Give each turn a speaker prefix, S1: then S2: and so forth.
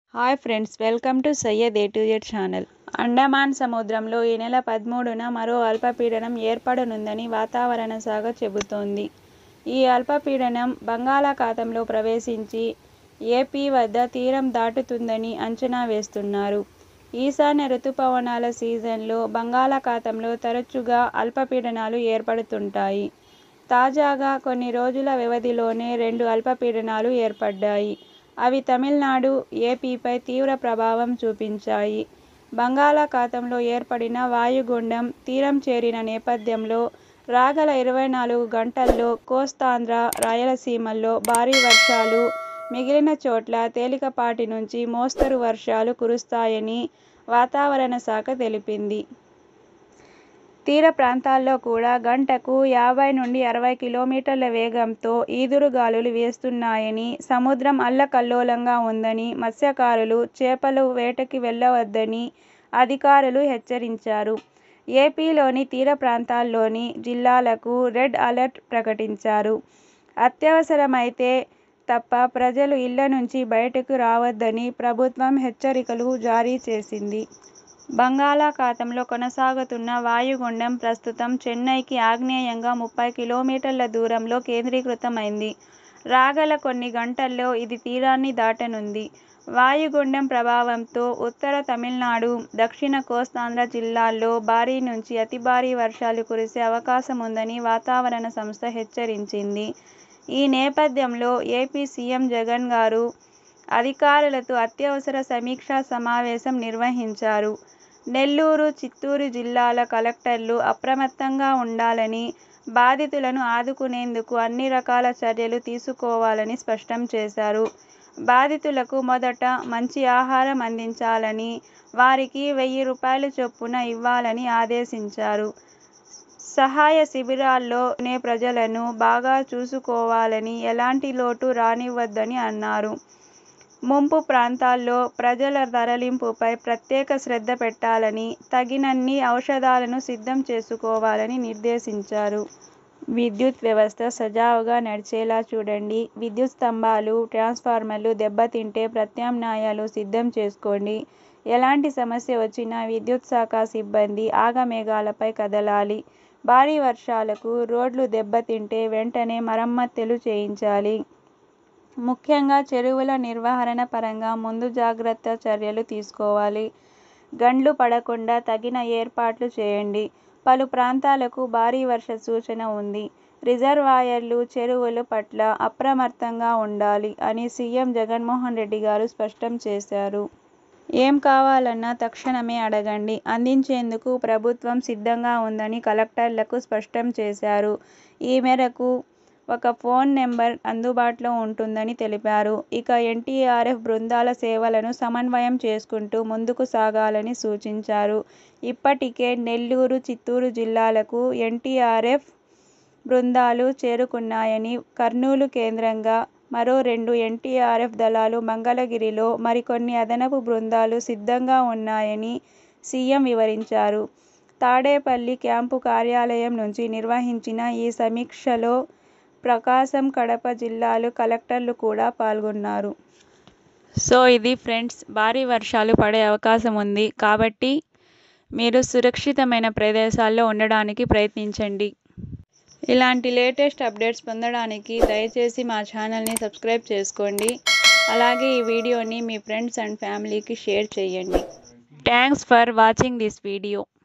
S1: hi friends welcome to Syed A to Z channel Andaman సముద్రంలో ఈ నెల పదమూడున మరో అల్పపీడనం ఏర్పడనుందని వాతావరణ శాఖ చెబుతోంది ఈ అల్పపీడనం బంగాళాఖాతంలో ప్రవేశించి ఏపీ వద్ద తీరం దాటుతుందని అంచనా వేస్తున్నారు ఈశాన్య రుతుపవనాల సీజన్లో బంగాళాఖాతంలో తరచుగా అల్పపీడనాలు ఏర్పడుతుంటాయి తాజాగా కొన్ని రోజుల వ్యవధిలోనే రెండు అల్పపీడనాలు ఏర్పడ్డాయి అవి తమిళనాడు ఏపీపై తీవ్ర ప్రభావం చూపించాయి బంగాళాఖాతంలో ఏర్పడిన వాయుగుండం తీరం చేరిన నేపథ్యంలో రాగల ఇరవై నాలుగు గంటల్లో కోస్తాంధ్ర రాయలసీమల్లో భారీ వర్షాలు మిగిలిన చోట్ల తేలికపాటి నుంచి మోస్తరు వర్షాలు కురుస్తాయని వాతావరణ శాఖ తెలిపింది తీర ప్రాంతాల్లో కూడా గంటకు యాభై నుండి అరవై కిలోమీటర్ల వేగంతో ఈదురుగాలులు వీస్తున్నాయని సముద్రం అల్లకల్లోలంగా ఉందని మత్స్యకారులు చేపల వేటకి వెళ్లవద్దని అధికారులు హెచ్చరించారు ఏపీలోని తీర ప్రాంతాల్లోని జిల్లాలకు రెడ్ అలర్ట్ ప్రకటించారు అత్యవసరమైతే తప్ప ప్రజలు ఇళ్ల నుంచి బయటకు రావద్దని ప్రభుత్వం హెచ్చరికలు జారీ చేసింది బంగాళాఖాతంలో కొనసాగుతున్న వాయుగుండం ప్రస్తుతం చెన్నైకి ఆగ్నేయంగా ముప్పై కిలోమీటర్ల దూరంలో కేంద్రీకృతమైంది రాగల కొన్ని గంటల్లో ఇది తీరాన్ని దాటనుంది వాయుగుండం ప్రభావంతో ఉత్తర తమిళనాడు దక్షిణ కోస్తాంధ్ర జిల్లాల్లో భారీ నుంచి అతి భారీ వర్షాలు కురిసే అవకాశముందని వాతావరణ సంస్థ హెచ్చరించింది ఈ నేపథ్యంలో ఏపీ సీఎం జగన్ గారు అధికారులతో అత్యవసర సమీక్షా సమావేశం నిర్వహించారు నెల్లూరు చిత్తూరు జిల్లాల కలెక్టర్లు అప్రమత్తంగా ఉండాలని బాధితులను ఆదుకునేందుకు అన్ని రకాల చర్యలు తీసుకోవాలని స్పష్టం చేశారు బాధితులకు మొదట మంచి ఆహారం అందించాలని వారికి వెయ్యి రూపాయల చొప్పున ఇవ్వాలని ఆదేశించారు సహాయ శిబిరాల్లోనే ప్రజలను బాగా చూసుకోవాలని ఎలాంటి లోటు రానివ్వొద్దని అన్నారు ముంపు ప్రాంతాల్లో ప్రజల తరలింపుపై ప్రత్యేక శ్రద్ధ పెట్టాలని తగినన్ని ఔషధాలను సిద్ధం చేసుకోవాలని నిర్దేశించారు విద్యుత్ వ్యవస్థ సజావుగా నడిచేలా చూడండి విద్యుత్ స్తంభాలు ట్రాన్స్ఫార్మర్లు దెబ్బతింటే ప్రత్యామ్నాయాలు సిద్ధం చేసుకోండి ఎలాంటి సమస్య వచ్చినా విద్యుత్ శాఖ సిబ్బంది ఆగమేఘాలపై కదలాలి భారీ వర్షాలకు రోడ్లు దెబ్బతింటే వెంటనే మరమ్మతులు చేయించాలి ముఖ్యంగా చెరువుల నిర్వహణ పరంగా ముందు జాగ్రత్త చర్యలు తీసుకోవాలి గండ్లు పడకుండా తగిన ఏర్పాట్లు చేయండి పలు ప్రాంతాలకు భారీ వర్ష సూచన ఉంది రిజర్వాయర్లు చెరువుల పట్ల అప్రమత్తంగా ఉండాలి అని సీఎం జగన్మోహన్ రెడ్డి గారు స్పష్టం చేశారు ఏం కావాలన్నా తక్షణమే అడగండి అందించేందుకు ప్రభుత్వం సిద్ధంగా ఉందని కలెక్టర్లకు స్పష్టం చేశారు ఈ మేరకు ఒక ఫోన్ నెంబర్ అందుబాటులో ఉంటుందని తెలిపారు ఇక ఎన్డీఆర్ఎఫ్ బృందాల సేవలను సమన్వయం చేసుకుంటూ ముందుకు సాగాలని సూచించారు ఇప్పటికే నెల్లూరు చిత్తూరు జిల్లాలకు ఎన్డీఆర్ఎఫ్ బృందాలు చేరుకున్నాయని కర్నూలు కేంద్రంగా మరో రెండు ఎన్డీఆర్ఎఫ్ దళాలు మంగళగిరిలో మరికొన్ని అదనపు బృందాలు సిద్ధంగా ఉన్నాయని సీఎం వివరించారు తాడేపల్లి క్యాంపు కార్యాలయం నుంచి నిర్వహించిన ఈ సమీక్షలో ప్రకాశం కడప జిల్లాల కలెక్టర్లు కూడా పాల్గొన్నారు సో ఇది ఫ్రెండ్స్ భారీ వర్షాలు పడే అవకాశం ఉంది కాబట్టి మీరు సురక్షితమైన ప్రదేశాల్లో ఉండడానికి ప్రయత్నించండి ఇలాంటి లేటెస్ట్ అప్డేట్స్ పొందడానికి దయచేసి మా ఛానల్ని సబ్స్క్రైబ్ చేసుకోండి అలాగే ఈ వీడియోని మీ ఫ్రెండ్స్ అండ్ ఫ్యామిలీకి షేర్ చేయండి thanks for watching this video